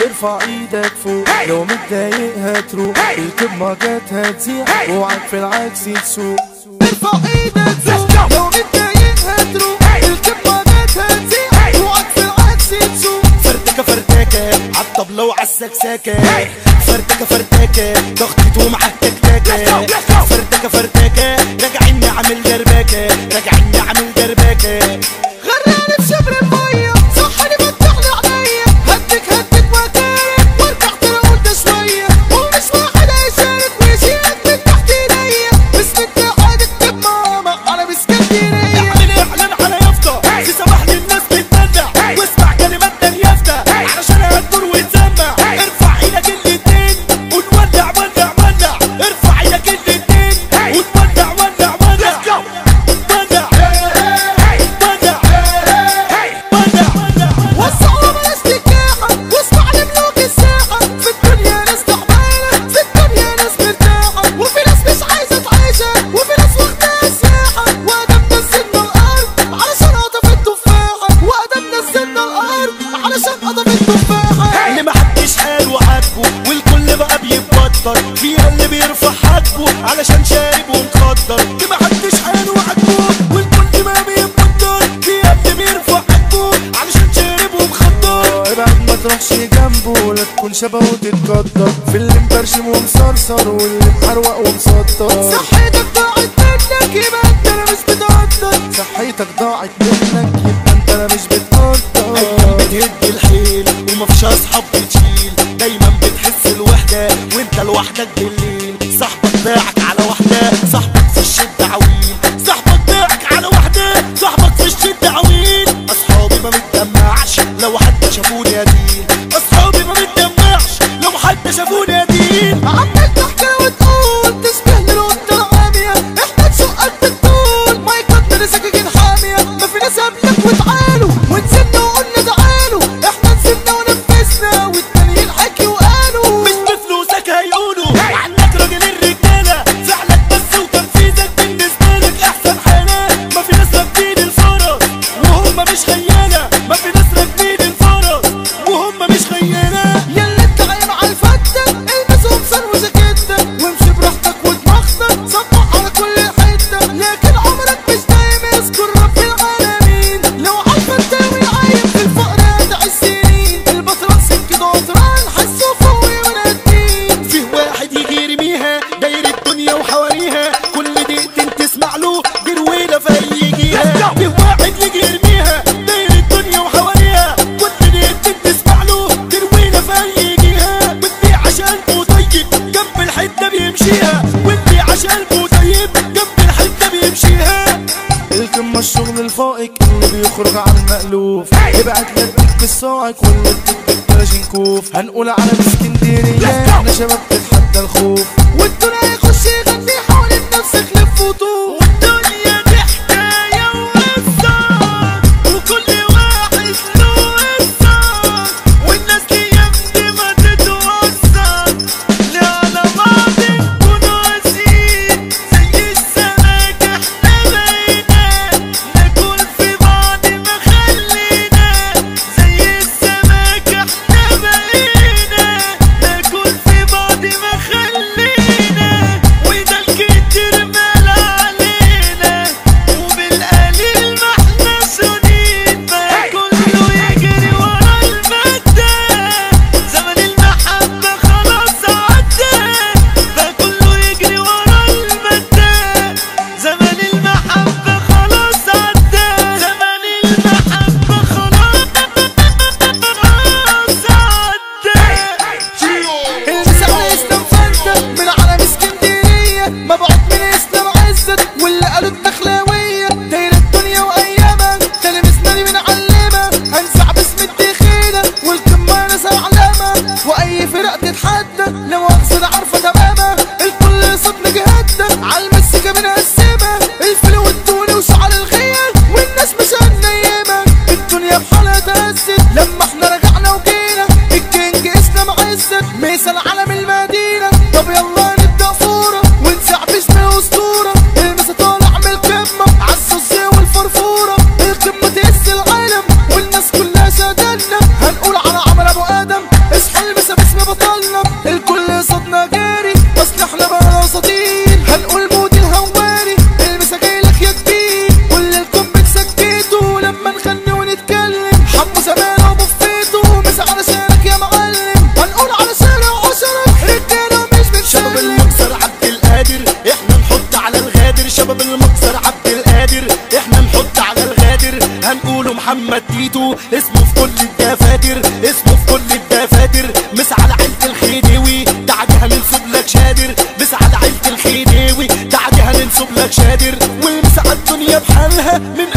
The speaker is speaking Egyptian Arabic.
ارفع ايدك فوق لو متضايق هتروح اركب موجات هتزيح اوعك في العكس تسوق ارفع ايدك فوق لو متضايق هتروح اركب موجات هتزيح اوعك في العكس تسوق فرتكه فرتكه عالطبلة وعالسكسكة فرتكه فرتكه ضغطت ومعاه تكتكة فرتكه فرتكه راجعين نعمل دربكة راجعين نعمل دربكة غرقاني في شبر المية صحني فتحلي عينيا هدك هدك وكاية وارجع ترى قلت شوية ومش واحد هيشارك ويشيلك من تحت ايديا باسم اتحاد الكب ماما انا باسكندرية اعمل اعلان على يافطة في سماح للناس بتمنع واسمع كلمات يافطة علشان هتدور وتسمع ارفع ايدك الاتنين ونولع ولع ولع ارفع ايدك الاتنين ونولع ولع ولع ولع ولع ولع وسعوا بلاش تكاحة واسمع لملوك الساحة في الدنيا ناس تعبانة في الدنيا ناس مرتاحة وفي ناس مش عايزة تعيشها وفي ناس واخداها سياحة وادم نزلنا الأرض علشان قطف التفاحة وادم نزلنا الأرض علشان قطف التفاحة اللي محدش قال وعاتبه والكل بقى بيتبطر فيها اللي بيرفع حاجبه علشان شارب ومخدر اللي محدش قال وعاتبه والكل بقى بيتبطر فيها اللي بيرفع حاجبه علشان شارب ومخدر ابعد ما تروحش جنبه لا تكون شبهه وتتقدر في اللي مبرشم ومصرصر واللي محروق ومسطر صحتك ضاعت منك يبقى انت انا مش بتقدر صحتك ضاعت منك يبقى انت انا مش ايام بتقدر بتهد الحيل ومفيش اصحاب بتشيل دايما بتحس الوحده وانت لوحدك بالليل صاحبك باعك على واحده صاحبك في الشده عويل صاحبك باعك على واحده صاحبك في الشده عويل اصحابي ما متدمعش لو حد شافوني يدين اصحابي ما متدمعش لو حد شافوني يدين عمال تحكي وتقول تشبه للقطة العامية احنا تشقك بالطول ما يقدر سكاكين حامية ما في ناس قبلك وتعالوا ونزلنا وقلنا تعالوا احنا نزلنا ونفذنا والتانيين حكي وقالوا مش بفلوسك هيقولوا عنك راجل الرجالة فعلك بس وتنفيذك بالنسبة لك أحسن حالة ما في ناس راكبين الفرس وهم مش خيانة ما في ناس راكبين الفرس وهم مش خيانة يلا انت غايب على الفتة البس قمصان وجاكيتة وامشي براحتك ودماغتك صبح على كل حتة لكن عمرك مش دايم يذكر رب العالمين لو عارفة تساوي عايم في الفقر هتعيش سنين البطران سكة قطران حسوا فوقي ونادين فيه واحد يجي يرميها داير الدنيا وحواليها كل دقيقتين تسمع له جرويلة فيجيها فيه واحد يجي يرميها داير الدنيا وحواليها كل دقيقتين تسمع له جرويلة فيجيها واللي عشان طيب جنب الحتة بيمشيها واللي عشان طيب جنب الحتة بيمشيها القمة الشغل الفائق اللي بيخرج عن المألوف ابعت لك بالصاعق واللي بتكتب كلاشينكوف هنقول على اسكندرية احنا شباب تتحدى الخوف والدنيا يخش يغني حوالين نفسك لف وطوف والدنيا دي حكاية وقصة وكل واحد له قصة والناس الايام دي ما تتوصل لا على بعض نكونوا قاسيين زي السمك احنا بقينا ناكل في بعض ما خلينا زي السمك احنا بقينا ناكل في بعض ما خلينا محمد تيتو اسمه في كل الدفاتر اسمه في كل الدفاتر مس على عيلة الخديوي تعديها ننسب لك شادر مس على عيلة الخديوي تعديها ننسب لك شادر والمس على الدنيا بحالها من